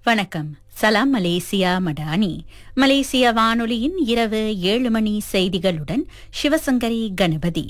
வணக்கம் சலாம் மலேசியா மடானி மலேசிய வானொலியின் இரவு ஏழு மணி செய்திகளுடன் சிவசங்கரி கணபதி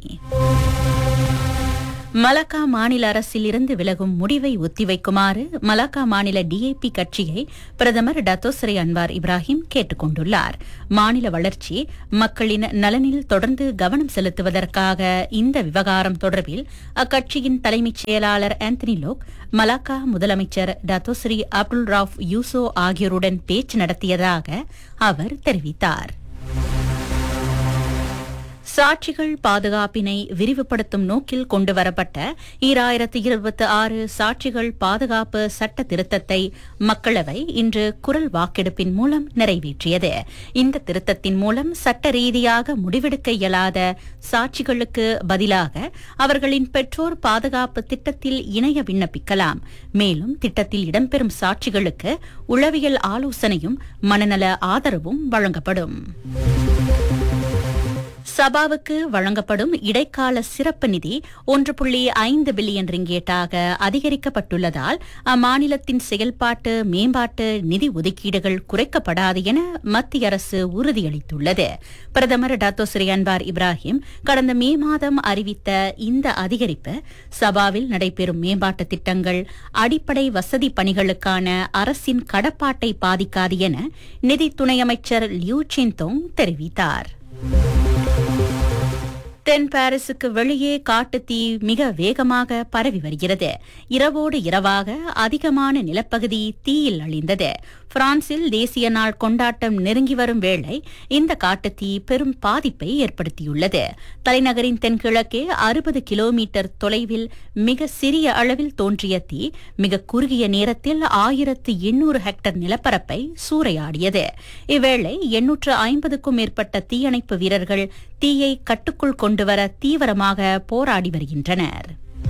மலாக்கா மாநில அரசில் இருந்து விலகும் முடிவை ஒத்திவைக்குமாறு மலாக்கா மாநில டிஏபி கட்சியை பிரதமர் டத்தோஸ்ரே அன்வார் இப்ராஹிம் கேட்டுக் கொண்டுள்ளார் மாநில வளர்ச்சி மக்களின் நலனில் தொடர்ந்து கவனம் செலுத்துவதற்காக இந்த விவகாரம் தொடர்பில் அக்கட்சியின் தலைமைச் செயலாளர் ஆந்தனி லோக் மலாக்கா முதலமைச்சர் டத்தோஸ்ரீ அப்துல் ராவ் யூசோ ஆகியோருடன் பேச்சு நடத்தியதாக அவர் தெரிவித்தார் சாட்சிகள் பாதுகாப்பினை விரிவுபடுத்தும் நோக்கில் கொண்டுவரப்பட்ட ஈராயிரத்து இருபத்தி ஆறு சாட்சிகள் பாதுகாப்பு சட்ட திருத்தத்தை மக்களவை இன்று குரல் வாக்கெடுப்பின் மூலம் நிறைவேற்றியது இந்த திருத்தத்தின் மூலம் சட்ட ரீதியாக முடிவெடுக்க இயலாத சாட்சிகளுக்கு பதிலாக அவர்களின் பெற்றோர் பாதுகாப்பு திட்டத்தில் இணைய விண்ணப்பிக்கலாம் மேலும் திட்டத்தில் இடம்பெறும் சாட்சிகளுக்கு உளவியல் ஆலோசனையும் மனநல ஆதரவும் வழங்கப்படும் சபாவுக்கு வழங்கப்படும் இடைக்கால சிறப்பு நிதி ஒன்று புள்ளி ஐந்து பில்லியன் ரிங்கேட்டாக அதிகரிக்கப்பட்டுள்ளதால் அம்மாநிலத்தின் செயல்பாட்டு மேம்பாட்டு நிதி ஒதுக்கீடுகள் குறைக்கப்படாது என மத்திய அரசு உறுதியளித்துள்ளது பிரதமர் டாத்தோ ஸ்ரீ அன்வார் இப்ராஹிம் கடந்த மே மாதம் அறிவித்த இந்த அதிகரிப்பு சபாவில் நடைபெறும் மேம்பாட்டு திட்டங்கள் அடிப்படை வசதி பணிகளுக்கான அரசின் கடப்பாட்டை பாதிக்காது என நிதி துணை அமைச்சர் லியூ சின்தோங் தெரிவித்தார் தென் பாரிஸுக்கு வெளியே காட்டுத்தீ மிக வேகமாக பரவி வருகிறது இரவோடு இரவாக அதிகமான நிலப்பகுதி தீயில் அழிந்தது பிரான்சில் தேசிய நாள் கொண்டாட்டம் நெருங்கி வரும் வேளை இந்த காட்டுத்தீ பெரும் பாதிப்பை ஏற்படுத்தியுள்ளது தலைநகரின் தென்கிழக்கே அறுபது கிலோமீட்டர் தொலைவில் மிக சிறிய அளவில் தோன்றிய தீ மிக குறுகிய நேரத்தில் ஆயிரத்து எண்ணூறு ஹெக்டர் நிலப்பரப்பை சூறையாடியது இவ்வேளை எண்ணூற்று ஐம்பதுக்கும் மேற்பட்ட தீயணைப்பு வீரர்கள் தீயை கட்டுக்குள் கொண்டுவர தீவிரமாக போராடி வருகின்றனர்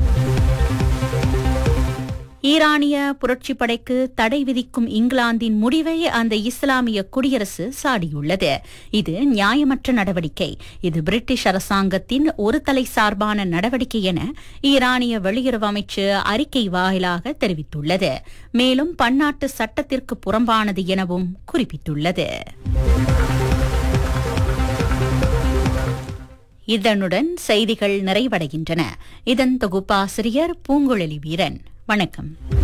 ஈரானிய புரட்சிப் படைக்கு தடை விதிக்கும் இங்கிலாந்தின் முடிவை அந்த இஸ்லாமிய குடியரசு சாடியுள்ளது இது நியாயமற்ற நடவடிக்கை இது பிரிட்டிஷ் அரசாங்கத்தின் ஒரு தலை சார்பான நடவடிக்கை என ஈரானிய வெளியுறவு அமைச்சு அறிக்கை வாயிலாக தெரிவித்துள்ளது மேலும் பன்னாட்டு சட்டத்திற்கு புறம்பானது எனவும் குறிப்பிட்டுள்ளது இதனுடன் செய்திகள் நிறைவடைகின்றன இதன் தொகுப்பாசிரியர் பூங்குழலி வீரன் வணக்கம்